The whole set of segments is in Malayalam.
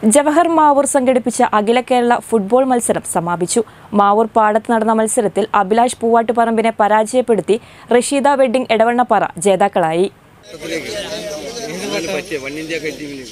ജവഹർ മാവൂർ സംഘടിപ്പിച്ച അഖില കേരള ഫുട്ബോൾ മത്സരം സമാപിച്ചു മാവൂർ പാടത്ത് നടന്ന മത്സരത്തിൽ അഭിലാഷ് പൂവാട്ടുപറമ്പിനെ പരാജയപ്പെടുത്തി റഷീദ വെഡ്ഡിംഗ് എടവണ്ണപ്പാറ ജേതാക്കളായി പറ്റിയ വൺ ഇന്ത്യ ടീമിൽ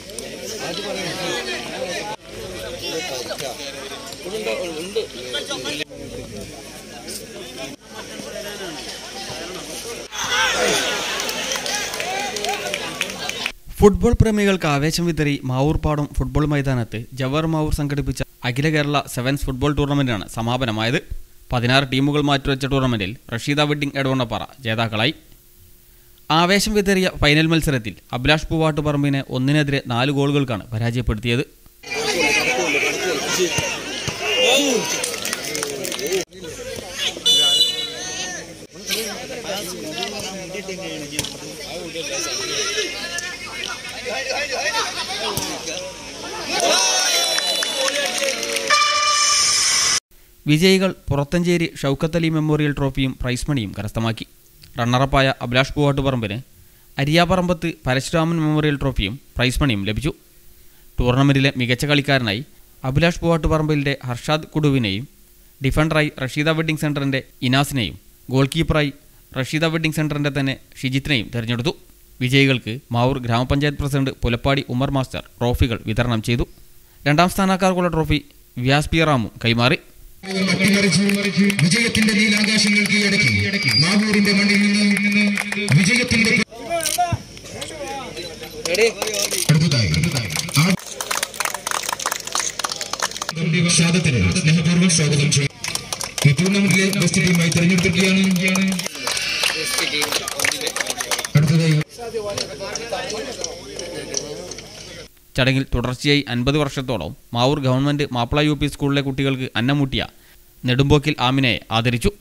ഫുട്ബോൾ പ്രേമികൾക്ക് ആവേശം വിതറി മാവൂർപ്പാടം ഫുട്ബോൾ മൈതാനത്ത് ജവഹർ മാവൂർ സംഘടിപ്പിച്ച അഖില കേരള സെവൻസ് ഫുട്ബോൾ ടൂർണമെന്റിനാണ് സമാപനമായത് പതിനാറ് ടീമുകൾ മാറ്റിവെച്ച ടൂർണമെന്റിൽ റഷീദ വെഡ്ഡിംഗ് എടവണ്ണപ്പാറ ജേതാക്കളായി ആവേശം വിതറിയ ഫൈനൽ മത്സരത്തിൽ അഭിലാഷ് പൂവാട്ടുപറമ്പിനെ ഒന്നിനെതിരെ നാല് ഗോളുകൾക്കാണ് പരാജയപ്പെടുത്തിയത് വിജയികൾ പുറത്തഞ്ചേരി ഷൗക്കത്ത് അലി മെമ്മോറിയൽ ട്രോഫിയും പ്രൈസ് മണിയും കരസ്ഥമാക്കി റണ്ണറപ്പായ അഭിലാഷ് പൂവാട്ടുപറമ്പിന് അരിയാപറമ്പത്ത് പരശുരാമൻ മെമ്മോറിയൽ ട്രോഫിയും പ്രൈസ് മണിയും ലഭിച്ചു ടൂർണമെന്റിലെ മികച്ച കളിക്കാരനായി അഭിലാഷ് പൂവാട്ടുപറമ്പിലിൻ്റെ ഹർഷാദ് കുടുവിനെയും ഡിഫൻഡറായി റഷീദ വെഡ്ഡിംഗ് സെൻറ്ററിൻ്റെ ഇനാസിനെയും ഗോൾ കീപ്പറായി റഷീദ വെഡ്ഡിംഗ് സെൻറ്ററിൻ്റെ തന്നെ ഷിജിത്തിനെയും തിരഞ്ഞെടുത്തു വിജയികൾക്ക് മാവൂർ ഗ്രാമപഞ്ചായത്ത് പ്രസിഡന്റ് പുലപ്പാടി ഉമർ മാസ്റ്റർ ട്രോഫികൾ വിതരണം ചെയ്തു രണ്ടാം സ്ഥാനക്കാർക്കുള്ള ട്രോഫി വ്യാസ് പി റാമു കൈമാറി മട്ടിമറിച്ചു വിജയത്തിന്റെ നീലാകാശങ്ങൾ കീഴടക്കി മാവൂരിന്റെ മണ്ണിൽ നിന്ന് വിജയത്തിന്റെ അടുത്തതായി ആ- സ്വാഗതത്തിന് സ്നേഹപൂർവ്വം സ്വാഗതം ചെയ്യും ഈ ടൂർണമെന്റിലെ ബെസ്റ്റ് ടീമായി തെരഞ്ഞെടുത്തിരിക്കുകയാണ് അടുത്തതായി ചടങ്ങിൽ തുടർച്ചയായി അൻപത് വർഷത്തോളം Mavoor government Mappila U P സ്കൂളിലെ കുട്ടികൾക്ക് അന്നമൂട്ടിയ നെടുമ്പോക്കിൽ ആമിനയെ ആദരിച്ചു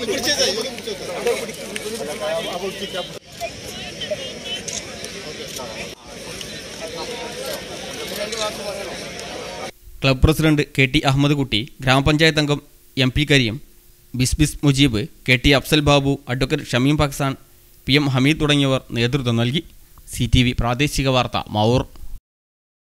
club president K T Ahmed Kutty ഗ്രാമപഞ്ചായത്ത് അംഗം എം പി കരീം ബിസ്ബിസ് Mujeeb K T Afsal Babu advocate Shameem പാക്സാൻ പി എം ഹമീദ് തുടങ്ങിയവർ നേതൃത്വം നൽകി സി ടി വി പ്രാദേശിക വാർത്ത മാവൂർ